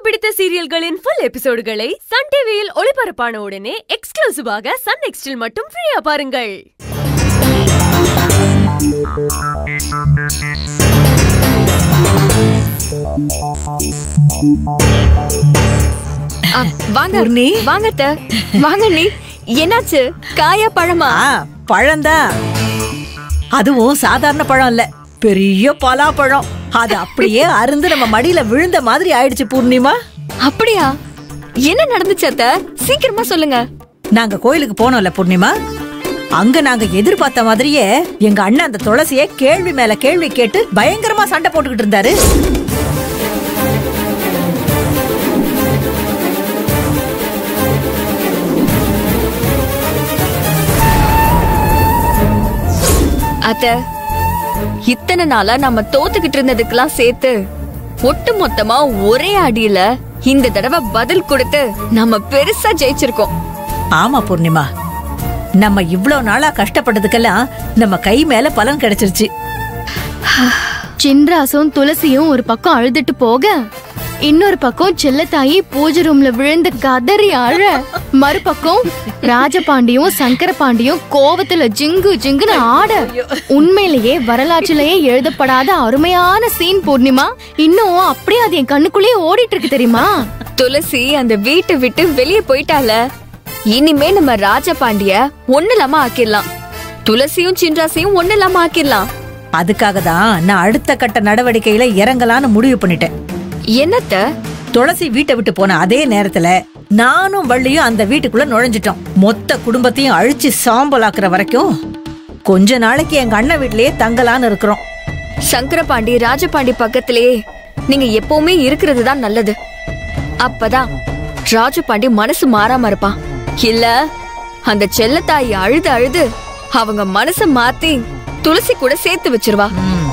பிடித்த சீரியல்களின் full எபிசோடுகளை Sun டிவியில் ஒளிபரப்பான உடனே எக்ஸ்க்ளூசிவாக சன் நெக்ஸ்டில் மட்டும் ஃப்ரீயா பாருங்கள் ஆ, வாங்க பூர்ணி. வாங்க அத்தை. வாங்க நீ என்னாச்சு காயா பழமா ஆ பழம்தான் அதுவும் சாதாரண பழம் இல்ல பெரிய பலாப்பழம் அது அப்படியே அருந்து நம்ம மடியில விழுந்த மாதிரி ஆயிடுச்சு பூர்ணிமா அப்படியா என்ன நடந்துச்சு அத்தை சீக்கிரமா சொல்லுங்க நாங்க கோயிலுக்கு போனோம்ல பூர்ணிமா அங்க நாங்க எதிர்பார்த்த மாதிரியே எங்க அண்ணன் அந்த துளசிய கேள்வி மேல கேள்வி கேட்டு பயங்கரமா சண்டை போட்டுக்கிட்டு இருந்தாரு அத்தை இத்தனை நாளா நம்ம தோத்துக்கிட்டு இருந்ததுக்கெல்லாம் சேர்த்து ஒட்டு மொத்தமா ஒரே அடியில இந்த தடவை பதில் கொடுத்து நம்ம பெருசா ஜெயிச்சிருக்கோம் ஆமா பூர்ணிமா நம்ம இவ்ளோ நாளா கஷ்டப்பட்டதுக்கெல்லாம் நம்ம கை மேல பலன் கிடைச்சிருச்சு சின்ராசும் துளசியும் ஒரு பக்கம் அழுதுட்டு போக இன்னொரு பக்கம் செல்லத்தாயி பூஜை ரூம்ல விழுந்து கதறி அழ மறுபக்கம் ராஜபாண்டியும் சங்கரபாண்டியும் கோவத்துல ஜிங்கு ஜிங்குன்னு ஆட உண்மையிலேயே வரலாற்றிலேயே எழுதப்படாத அருமையான சீன் பூர்ணிமா இன்னும் அப்படியே அது என் கண்ணுக்குள்ளேயே ஓடிட்டு இருக்கு தெரியுமா துளசி அந்த வீட்டை விட்டு வெளியே போயிட்டால இனிமே நம்ம ராஜபாண்டிய ஒண்ணு இல்லாம ஆக்கிடலாம் துளசியும் சின்ராசியும் ஒண்ணு இல்லாம ஆக்கிடலாம் அதுக்காக தான் நான் அடுத்த கட்ட நடவடிக்கையில இறங்கலான்னு முடிவு பண்ணிட்டேன் என்னத்த துளசி வீட்டை விட்டு போன அதே நேரத்துல நானும் வள்ளியும் அந்த வீட்டுக்குள்ள நுழைஞ்சிட்டோம் மொத்த குடும்பத்தையும் அழிச்சு சாம்பலாக்குற வரைக்கும் கொஞ்ச நாளைக்கு எங்க அண்ணன் வீட்லயே தங்கலான்னு இருக்கிறோம் சங்கரபாண்டி ராஜபாண்டி பக்கத்திலேயே நீங்க எப்பவுமே இருக்கிறது தான் நல்லது அப்பதான் ராஜபாண்டி மனசு மாறாம இருப்பான் இல்ல அந்த செல்லத்தாயி அழுது அழுது அவங்க மனச மாத்தி துளசி கூட சேர்த்து வச்சிருவா ம்.